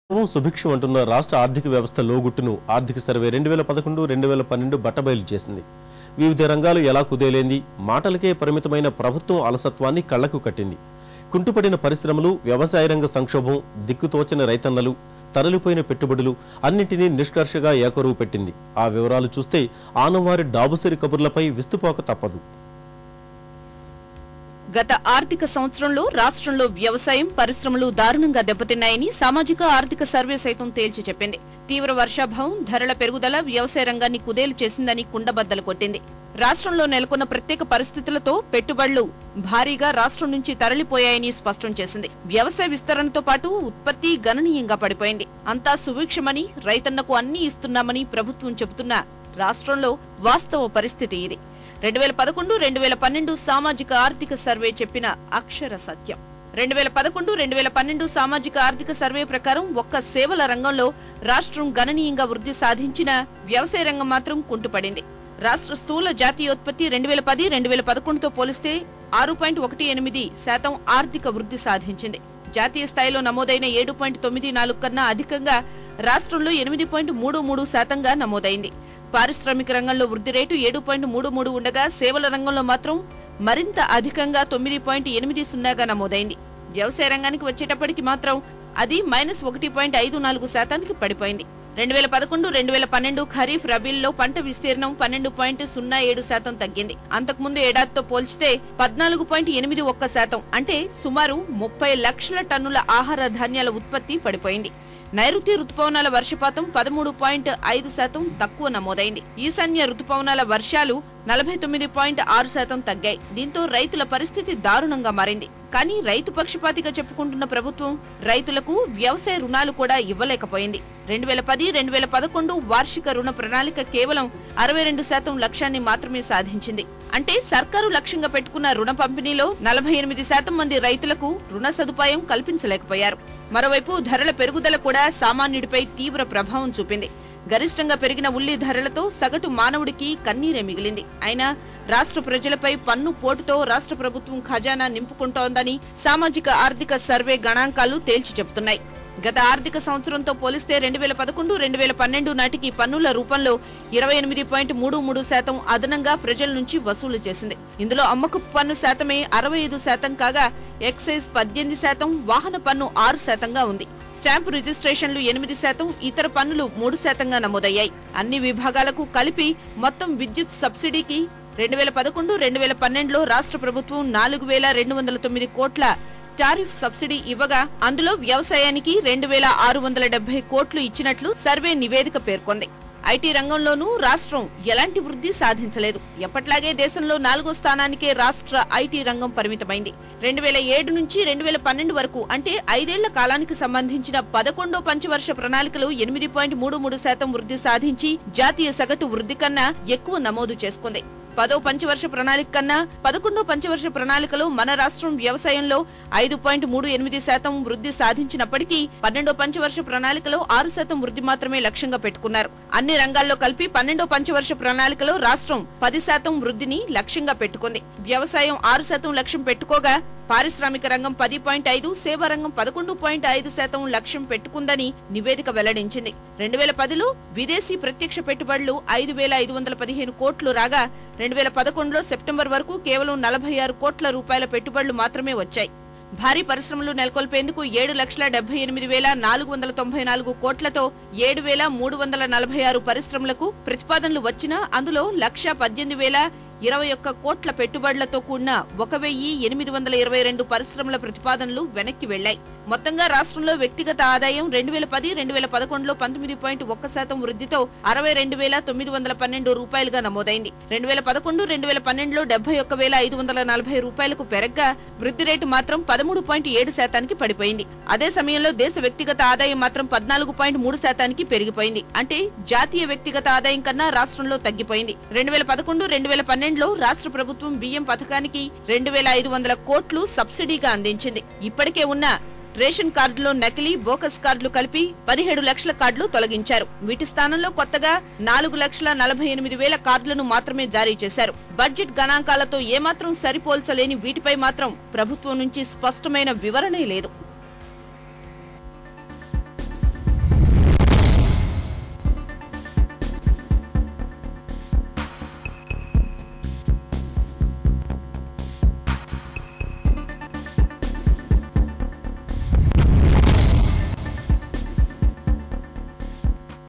ప్రభుత్వం సుభిక్షం అంటున్న రాష్ట్ర ఆర్థిక వ్యవస్థ లోగుట్టును ఆర్థిక సర్వే రెండు వేల పదకొండు రెండు వేల పన్నెండు బట్టబయలు చేసింది వివిధ రంగాలు ఎలా కుదేలేంది మాటలకే పరిమితమైన ప్రభుత్వం అలసత్వాన్ని కళ్లకు కట్టింది కుంటుపడిన పరిశ్రమలు వ్యవసాయ రంగ సంక్షోభం దిక్కుతోచని రైతన్నలు తరలిపోయిన పెట్టుబడులు అన్నింటినీ నిష్కర్షగా ఏకరువు పెట్టింది ఆ వివరాలు చూస్తే ఆనవారి డాబుసరి కబుర్లపై విస్తుపోక తప్పదు గత ఆర్థిక సంవత్సరంలో రాష్ట్రంలో వ్యవసాయం పరిశ్రమలు దారుణంగా దెబ్బతిన్నాయని సామాజిక ఆర్థిక సర్వే సైతం తేల్చి చెప్పింది తీవ్ర వర్షాభావం ధరల పెరుగుదల వ్యవసాయ రంగాన్ని కుదేలు చేసిందని కుండబద్దలు కొట్టింది రాష్ట్రంలో నెలకొన్న ప్రత్యేక పరిస్థితులతో పెట్టుబడులు భారీగా రాష్ట్రం నుంచి తరలిపోయాయని స్పష్టం చేసింది వ్యవసాయ విస్తరణతో పాటు ఉత్పత్తి గణనీయంగా పడిపోయింది అంతా సుభిక్షమని రైతన్నకు అన్ని ఇస్తున్నామని ప్రభుత్వం చెబుతున్నా రాష్ట్రంలో వాస్తవ పరిస్థితి ఇది రెండు వేల పదకొండు రెండు వేల పన్నెండు సామాజిక ఆర్థిక సర్వే చెప్పిన అక్షర సత్యం రెండు వేల పదకొండు రెండు వేల పన్నెండు సామాజిక ఆర్థిక సర్వే ప్రకారం ఒక్క సేవల రంగంలో రాష్ట్రం గణనీయంగా వృద్ధి సాధించిన వ్యవసాయ రంగం మాత్రం కుంటుపడింది రాష్ట్ర స్థూల జాతీయోత్పత్తి రెండు వేల పది రెండు వేల పదకొండుతో పోలిస్తే ఆరు పాయింట్ ఒకటి ఎనిమిది శాతం ఆర్థిక వృద్ధి సాధించింది జాతీయ స్థాయిలో నమోదైన ఏడు పాయింట్ తొమ్మిది నాలుగు కన్నా అధికంగా రాష్ట్రంలో ఎనిమిది పాయింట్ మూడు మూడు శాతంగా నమోదైంది పారిశ్రామిక రంగంలో వృద్ధి రేటు ఏడు పాయింట్ మూడు మూడు ఉండగా సేవల రంగంలో మాత్రం మరింత అధికంగా తొమ్మిది పాయింట్ ఎనిమిది సున్నాగా నమోదైంది వ్యవసాయ రంగానికి వచ్చేటప్పటికి మాత్రం అది మైనస్ ఒకటి పాయింట్ ఐదు నాలుగు శాతానికి పడిపోయింది రెండు వేల పదకొండు రెండు వేల పన్నెండు ఖరీఫ్ రబీల్లో పంట విస్తీర్ణం పన్నెండు పాయింట్ సున్నా ఏడు శాతం తగ్గింది అంతకుముందు ఏడాదితో పోల్చితే పద్నాలుగు పాయింట్ ఎనిమిది ఒక్క శాతం అంటే సుమారు ముప్పై లక్షల టన్నుల ఆహార ధాన్యాల ఉత్పత్తి పడిపోయింది నైరుతి రుతుపవనాల వర్షపాతం పదమూడు పాయింట్ ఐదు శాతం తక్కువ నమోదైంది ఈశాన్య రుతుపవనాల వర్షాలు నలభై తొమ్మిది పాయింట్ ఆరు శాతం తగ్గాయి దీంతో రైతుల పరిస్థితి దారుణంగా మారింది కానీ రైతు పక్షపాతిగా చెప్పుకుంటున్న ప్రభుత్వం రైతులకు వ్యవసాయ రుణాలు కూడా ఇవ్వలేకపోయింది రెండు వేల పది రెండు వేల పదకొండు వార్షిక రుణ ప్రణాళిక కేవలం అరవై రెండు శాతం లక్ష్యాన్ని మాత్రమే సాధించింది అంటే సర్కారు లక్ష్యంగా పెట్టుకున్న రుణ పంపిణీలో నలభై ఎనిమిది శాతం మంది రైతులకు రుణ సదుపాయం కల్పించలేకపోయారు మరోవైపు ధరల పెరుగుదల కూడా సామాన్యుడిపై తీవ్ర ప్రభావం చూపింది గరిష్టంగా పెరిగిన ఉల్లి ధరలతో సగటు మానవుడికి కన్నీరే మిగిలింది అయినా రాష్ట్ర ప్రజలపై పన్ను పోటుతో రాష్ట్ర ప్రభుత్వం ఖజానా నింపుకుంటోందని సామాజిక ఆర్థిక సర్వే గణాంకాలు తేల్చి చెబుతున్నాయి గత ఆర్థిక సంవత్సరంతో పోలిస్తే రెండు వేల పదకొండు రెండు వేల పన్నెండు నాటికి పన్నుల రూపంలో ఇరవై ఎనిమిది పాయింట్ మూడు మూడు శాతం అదనంగా ప్రజల నుంచి వసూలు చేసింది ఇందులో అమ్మకపు పన్ను శాతమే అరవై ఐదు శాతం కాగా ఎక్సైజ్ పద్దెనిమిది శాతం వాహన పన్ను ఆరు శాతంగా ఉంది స్టాంపు రిజిస్ట్రేషన్లు ఎనిమిది శాతం ఇతర పన్నులు మూడు శాతంగా నమోదయ్యాయి అన్ని విభాగాలకు కలిపి మొత్తం విద్యుత్ సబ్సిడీకి రెండు వేల పదకొండు రెండు వేల పన్నెండులో రాష్ట్ర ప్రభుత్వం నాలుగు వేల రెండు వందల తొమ్మిది కోట్ల టారిఫ్ సబ్సిడీ ఇవ్వగా అందులో వ్యవసాయానికి రెండు వేల ఆరు వందల డెబ్బై కోట్లు ఇచ్చినట్లు సర్వే నివేదిక పేర్కొంది ఐటీ రంగంలోనూ రాష్ట్రం ఎలాంటి వృద్ధి సాధించలేదు ఎప్పట్లాగే దేశంలో నాలుగో స్థానానికే రాష్ట్ర ఐటీ రంగం పరిమితమైంది రెండు వేల ఏడు నుంచి రెండు వేల పన్నెండు వరకు అంటే ఐదేళ్ల కాలానికి సంబంధించిన పదకొండో పంచవర్ష ప్రణాళికలో ఎనిమిది పాయింట్ మూడు మూడు శాతం వృద్ధి సాధించి జాతీయ సగటు వృద్ధి కన్నా ఎక్కువ నమోదు చేసుకుంది పదో పంచవర్ష ప్రణాళిక కన్నా పదకొండో పంచవర్ష ప్రణాళికలో మన రాష్ట్రం వ్యవసాయంలో ఐదు పాయింట్ మూడు ఎనిమిది శాతం వృద్ధి సాధించినప్పటికీ పన్నెండో పంచవర్ష ప్రణాళికలో ఆరు శాతం వృద్ధి మాత్రమే లక్ష్యంగా పెట్టుకున్నారు అన్ని రంగాల్లో కలిపి పన్నెండో పంచవర్ష ప్రణాళికలో రాష్ట్రం పది శాతం వృద్ధిని లక్ష్యంగా పెట్టుకుంది వ్యవసాయం ఆరు శాతం లక్ష్యం పెట్టుకోగా పారిశ్రామిక రంగం పది పాయింట్ ఐదు సేవా రంగం పదకొండు పాయింట్ ఐదు శాతం లక్ష్యం పెట్టుకుందని నివేదిక వెల్లడించింది రెండు వేల పదిలో విదేశీ ప్రత్యక్ష పెట్టుబడులు ఐదు వేల ఐదు వందల పదిహేను కోట్లు రాగా రెండు వేల పదకొండులో సెప్టెంబర్ వరకు కేవలం నలభై ఆరు కోట్ల రూపాయల పెట్టుబడులు మాత్రమే వచ్చాయి భారీ పరిశ్రమలు నెలకొల్పేందుకు ఏడు లక్షల డెబ్బై ఎనిమిది వేల నాలుగు వందల తొంభై నాలుగు కోట్లతో ఏడు వేల మూడు వందల నలభై ఆరు పరిశ్రమలకు ప్రతిపాదనలు వచ్చినా అందులో లక్ష పద్దెనిమిది వేల ఇరవై ఒక్క కోట్ల పెట్టుబడులతో కూడిన ఒక వెయ్యి ఎనిమిది వందల ఇరవై రెండు పరిశ్రమల ప్రతిపాదనలు వెనక్కి వెళ్లాయి మొత్తంగా రాష్ట్రంలో వ్యక్తిగత ఆదాయం రెండు వేల పది రెండు వేల పదకొండులో పంతొమ్మిది పాయింట్ ఒక్క శాతం వృద్ధితో అరవై రెండు వేల తొమ్మిది వందల పన్నెండు రూపాయలుగా నమోదైంది రెండు వేల పదకొండు రెండు వేల పన్నెండులో డెబ్బై ఒక్క వేల ఐదు వందల నలభై రూపాయలకు పెరగ్గా వృద్ధి రేటు మాత్రం పదమూడు పాయింట్ ఏడు శాతానికి పడిపోయింది అదే సమయంలో దేశ వ్యక్తిగత ఆదాయం మాత్రం పద్నాలుగు పాయింట్ మూడు శాతానికి పెరిగిపోయింది అంటే జాతీయ వ్యక్తిగత ఆదాయం కన్నా రాష్ట్రంలో తగ్గిపోయింది రెండు వేల పదకొండు రెండు వేల పన్నెండులో రాష్ట్ర ప్రభుత్వం బియ్యం పథకానికి రెండు వేల ఐదు వందల కోట్లు సబ్సిడీగా అందించింది ఇప్పటికే ఉన్న రేషన్ కార్డులో నకిలీ బోకస్ కార్డులు కలిపి పదిహేడు లక్షల కార్డులు తొలగించారు వీటి స్థానంలో కొత్తగా నాలుగు లక్షల నలభై ఎనిమిది వేల కార్డులను మాత్రమే జారీ చేశారు బడ్జెట్ గణాంకాలతో ఏమాత్రం సరిపోల్చలేని వీటిపై మాత్రం ప్రభుత్వం నుంచి స్పష్టమైన వివరణే లేదు